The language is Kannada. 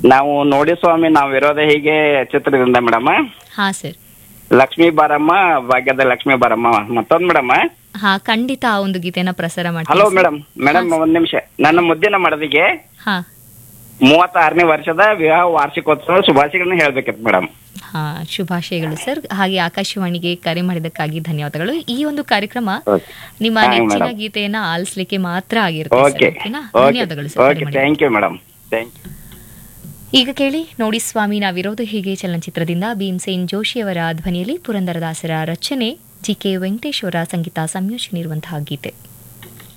ನಾವು ನೋಡಿ ಸ್ವಾಮಿ ನಾವಿರೋದ ಹೀಗೆ ಚಿತ್ರದಿಂದ ಮೇಡಮ್ ಹಾ ಸರ್ ಲಕ್ಷ್ಮೀ ಬಾರಮ್ಮ ಭಾಗ್ಯದ ಲಕ್ಷ್ಮೀ ಬಾರಮ್ಮ ಮತ್ತೊಂದ್ ಮೇಡಮ್ ಹಾ ಖಂಡಿತ ಆ ಒಂದು ಗೀತೆನ ಪ್ರಸಾರ ಹಲೋ ಮಾಡ್ತೀನಿ ಸರ್. ಮೇಡಮ್ ಮೇಡಮ್ ಒಂದ್ ನಿಮಿಷ ನನ್ನ ಮುದ್ದಿನ ಮಡದಿಗೆ ಹಾ ಮೂವತ್ತಾರನೇ ವರ್ಷದ ವಿವಾಹ ವಾರ್ಷಿಕೋತ್ಸವ ಶುಭಾಶಯಗಳನ್ನ ಹೇಳ್ಬೇಕಿತ್ತು ಮೇಡಮ್ ಹಾ ಶುಭಾಶಯಗಳು ಸರ್ ಹಾಗೆ ಆಕಾಶವಾಣಿಗೆ ಕರೆ ಮಾಡಿದ್ದಕ್ಕಾಗಿ ಧನ್ಯವಾದಗಳು ಈ ಒಂದು ಕಾರ್ಯಕ್ರಮ ನಿಮ್ಮ ಹಾ, ನೆಚ್ಚಿನ madam. ಗೀತೆಯನ್ನ ಆಲಿಸ್ಲಿಕ್ಕೆ ಮಾತ್ರ ಆಗಿರುತ್ತೆ ಸರ್, ಓಕೆ ಓಕೆನಾ ಓಕೆ ಧನ್ಯವಾದಗಳು ಸರ್ ಕರೆ ಓಕೆ ಮಾಡಿದ್ದಕ್ಕೆ. Thank you madam thank you ಈಗ ಕೇಳಿ ನೋಡಿ ಸ್ವಾಮಿ ನಾವಿರೋದು ಹೀಗೆ ಚಲನಚಿತ್ರದಿಂದ ಭೀಮ್ಸೇನ್ ಜೋಶಿಯವರ ಧ್ವನಿಯಲ್ಲಿ ಪುರಂದರದಾಸರ ರಚನೆ ಜಿ ಕೆ ವೆಂಕಟೇಶ್ವರ ಸಂಗೀತ ಸಂಯೋಜನೆ ಇರುವಂತಹ ಗೀತೆ